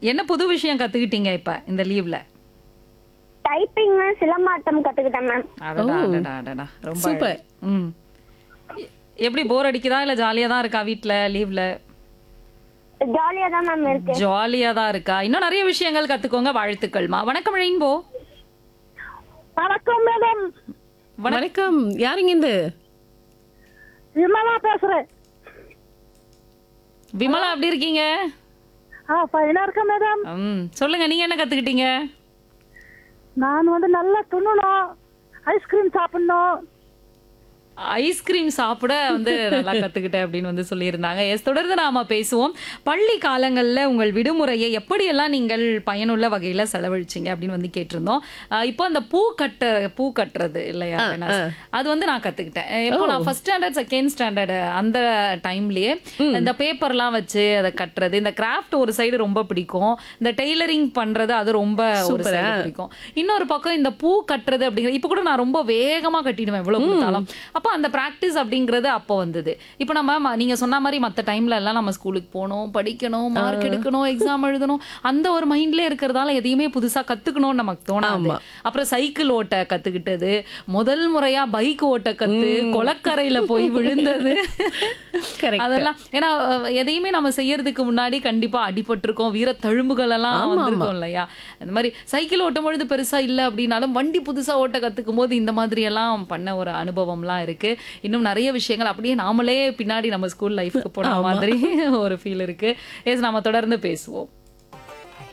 என்ன புது விஷயம் கத்துக்கிட்டீங்க இப்ப இந்த லீவ்ல டைப்பிங் சிலம்பாட்டம் கத்துக்கிட்டேன் மேம் அடடா அடடா அடடா ரொம்ப Super. அழகு. ம் எ- எப்படி போர் அடிக்குதா இல்ல ஜாலியா தான் இருக்கா வீட்ல லீவ்ல ஜாலியா தான் மேம் இருக்கு ஜாலியா தான் இருக்கா இன்னும் நிறைய விஷயங்கள் கத்துக்கோங்க வாழ்த்துக்கள்மா வணக்கம் ரெயின்போ வணக்கம் மேடம் வணக்கம் யாருங்க இந்த விமலா பேசுறேன் விமலா எப்படி இருக்கீங்க ஆ ஃபைனா இருக்கேன் மேடம் ம் சொல்லுங்க நீங்க என்ன கத்துக்கிட்டீங்க நான் வந்து நல்லா துண்ணணும் ஐஸ்கிரீம் சாப்பிடணும் ஐஸ்கிரீம் சாப்பிட வந்து நல்லா கத்துக்கிட்டேன் அப்படின்னு வந்து சொல்லியிருந்தாங்க எஸ் தொடர்ந்து நாம பேசுவோம் பள்ளி காலங்கள்ல உங்கள் விடுமுறையை எப்படியெல்லாம் நீங்கள் பயனுள்ள வகையில செலவழிச்சீங்க அப்படின்னு வந்து கேட்டிருந்தோம் அஹ் இப்போ அந்த பூ கட்ட பூ கட்டுறது இல்லையா பெனாஸ்? அது வந்து நான் கத்துக்கிட்டேன் அஹ் இப்போ நான் ஃபர்ஸ்ட் ஸ்டாண்டர்ட் செகண்ட் ஸ்டாண்டர்ட் அந்த டைம்லயே இந்த பேப்பர்லாம் வச்சு அதை கட்டுறது இந்த கிராஃப்ட் ஒரு சைடு ரொம்ப பிடிக்கும் இந்த டெய்லரிங் பண்றது அது ரொம்ப ஒரு சைடு பிடிக்கும் இன்னொரு பக்கம் இந்த பூ கட்டுறது அப்படிங்கிறது இப்போ கூட நான் ரொம்ப வேகமா கட்டிடுவேன் இவ்வளவு கொடுத்தாலும் அப்போ அந்த பிராக்டிஸ் அப்படிங்கிறது அப்போ வந்தது இப்போ நம்ம ம- நீங்க சொன்ன மாதிரி மற்ற டைம்ல எல்லாம் நம்ம ஸ்கூலுக்கு போகணும் படிக்கணும் மார்க் எடுக்கணும் எக்ஸாம் எழுதணும் அந்த ஒரு மைண்ட்ல இருக்கிறதால எதையுமே புதுசா கத்துக்கணும்னு நமக்கு தோணாது அப்புறம் சைக்கிள் ஓட்ட கத்துக்கிட்டது முதல் முறையா பைக் ஓட்ட கத்து கொளக்கரையில போய் விழுந்தது Correct. அதெல்லாம் ஏன்னா அஹ், எதையுமே நம்ம செய்யறதுக்கு முன்னாடி கண்டிப்பா அடிபட்டிருக்கோம் வீர தழும்புகள் எல்லாம் வந்திருக்கும் இல்லையா இந்த மாதிரி சைக்கிள் ஓட்டும் பொழுது பெருசா இல்ல அப்படின்னாலும் வண்டி புதுசா ஓட்ட கத்துக்கும் போது இந்த மாதிரி எல்லாம் பண்ண ஒரு அனுபவம்லாம் இருக்கு இன்னும் நிறைய விஷயங்கள் அப்படியே நாமளே பின்னாடி நம்ம ஸ்கூல் லைஃப்க்கு போன மாதிரி ஒரு ஃபீல் இருக்கு எஸ் நாம தொடர்ந்து பேசுவோம்